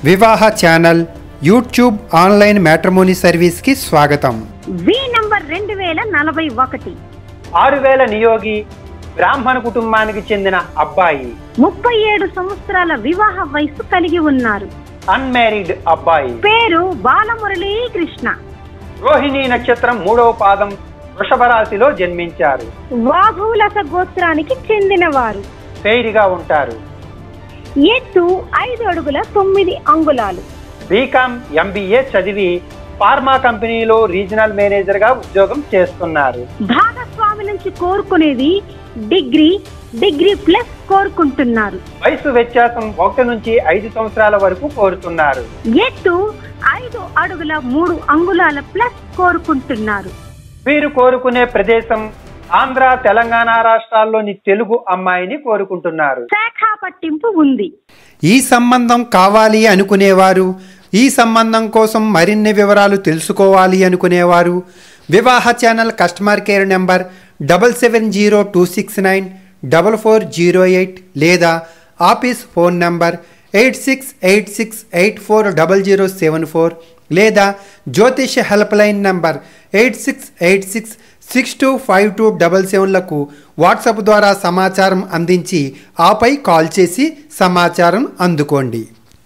వివాహ channel YouTube online matrimony సర్వీస్కి స్వాగతం వి నంబర్ రెండు వేల నలభై ఒకటి ఆరు వేల నియోగి బ్రాహ్మణ కుటుంబానికి చెందిన అబ్బాయి ముప్పై ఏడు సంవత్సరాల వివాహ వయసు కలిగి ఉన్నారు అన్మ్యారీడ్ అబ్బాయి పేరు బాలమురళీ కృష్ణ రోహిణి నక్షత్రం మూడవ పాదం వృషభ రాశిలో జన్మించారు వాఘులస గోత్రానికి చెందినవారు పేరిగా ఉంటారు ఎత్తు ఐదు అడుగుల తొమ్మిది అంగుళాలు బీకామ్ ఎంబీఏ చదివి ఫార్మా కంపెనీలో రీజనల్ మేనేజర్ గా ఉద్యోగం చేస్తున్నారు భాగస్వామి నుంచి కోరుకునేది డిగ్రీ డిగ్రీ ప్లస్ కోరుకుంటున్నారు వయసు వ్యత్యాసం ఒకటి నుంచి ఐదు సంవత్సరాల వరకు కోరుతున్నారు ఎత్తు ఐదు అడుగుల మూడు అంగుళాల ప్లస్ కోరుకుంటున్నారు వీరు కోరుకునే ప్రదేశం ఆంధ్ర తెలంగాణ రాష్ట్రాల్లోని తెలుగు అమ్మాయిని కోరుకుంటున్నారు శాఖ పట్టింపు ఉంది ఈ సంబంధం కావాలి అనుకునేవారు ఈ సంబంధం కోసం మరిన్ని వివరాలు తెలుసుకోవాలి అనుకునేవారు వివాహ channel customer care number double seven zero two six nine double four zero eight లేదా office phone number eight six eight six eight four double zero seven four లేదా జ్యోతిష helpline number eight six eight six six two five two double సెవెన్లకు WhatsApp ద్వారా సమాచారం అందించి ఆపై call చేసి సమాచారం అందుకోండి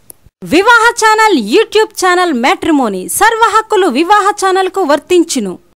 వివాహ ఛానల్ యూట్యూబ్ ఛానల్ మ్యాట్రిమోనీ సర్వ హక్కులు వివాహ ఛానల్కు వర్తించును